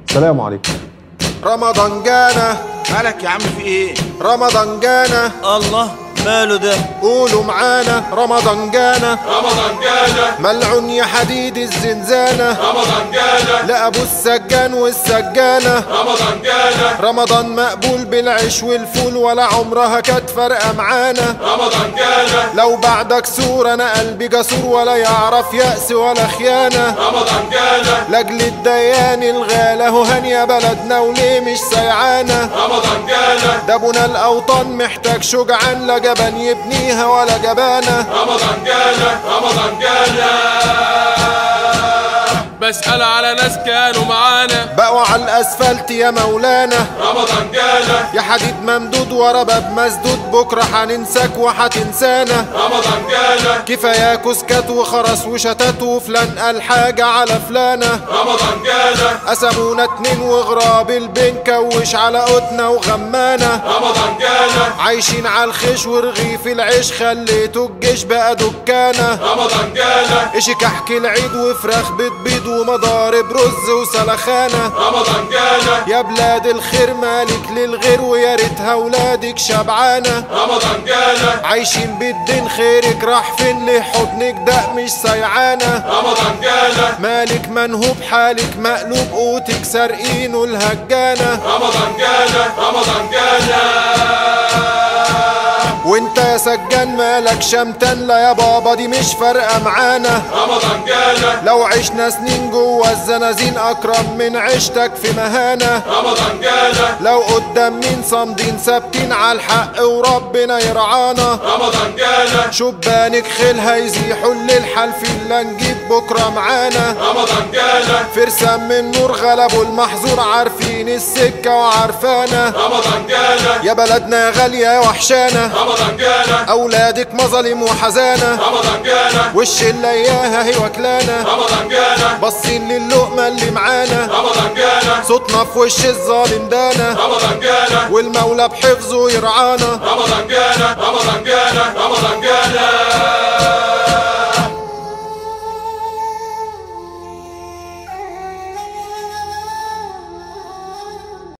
سلام عليكم رمضان جانا مالك يا عم في ايه رمضان جانا الله ماله ده قولوا معانا رمضان جانا رمضان جانا ملعون يا حديد الزنزانة رمضان جانا لا ابو السجان والسجانة رمضان جانا رمضان مقبول بالعيش والفول ولا عمرها كانت فارقة معانا رمضان جانا لو بعدك سور انا قلبي جسور ولا يعرف يأس ولا خيانة رمضان جانا لاجل الديان الغالة هو هانية بلدنا وليه مش سيعانة رمضان جانا ده بنا الاوطان محتاج شجعان لا جبان يبنيها ولا جبانة رمضان جانا رمضان جانا بسأل على ناس كانوا معانا بقوا على الاسفلت يا مولانا رمضان جانا يا حديد ممدود ورا باب مسدود بكره هننساك وهتنسانا رمضان جانا كفايه كسكات وخرس وشتات وفلان قال حاجه على فلانه رمضان جانا قسمونا اتنين وغراب البين كوش على قدنا وغمانه رمضان جانا عايشين على الخيش ورغيف العيش خليته الجيش بقى دكانه رمضان جانا اشيك احكي العيد وفراخ بتبيض ومضارب رز وسلخانه رمضان جانا يا بلاد الخير مالك للغير ويا ريتها ولادك شبعانه رمضان جانا عايشين بالدين خيرك راح فين ليه حضنك ده مش سيعانه رمضان جانا مالك منهوب حالك مقلوب قوتك سارقينه الهجانه رمضان جانا رمضان جانا وانت يا سجان مالك شمتان لا يا بابا دي مش فارقه معانا رمضان جانا لو عشنا سنين جوا الزنازين اكرم من عيشتك في مهانه رمضان جانا لو قدام مين صامدين ثابتين على الحق وربنا يرعانا رمضان جانا شبانك خيل هيزيحوا الليل حلف اللي نجيب بكره معانا رمضان جانا فرسان من نور غلبوا المحظور عارفين السكه وعارفانا رمضان جانا يا بلدنا يا غاليه يا وحشانه رمضان جانا اولادك مظالم وحزانه رمضان جانا وش اللي اياها هي وكلانه رمضان جانا باصين للقمه اللي معانا رمضان جانا صوتنا في وش الظالم دانا رمضان جانا والمولى بحفظه يرعانا رمضان جانا رمضان جانا رمضان جانا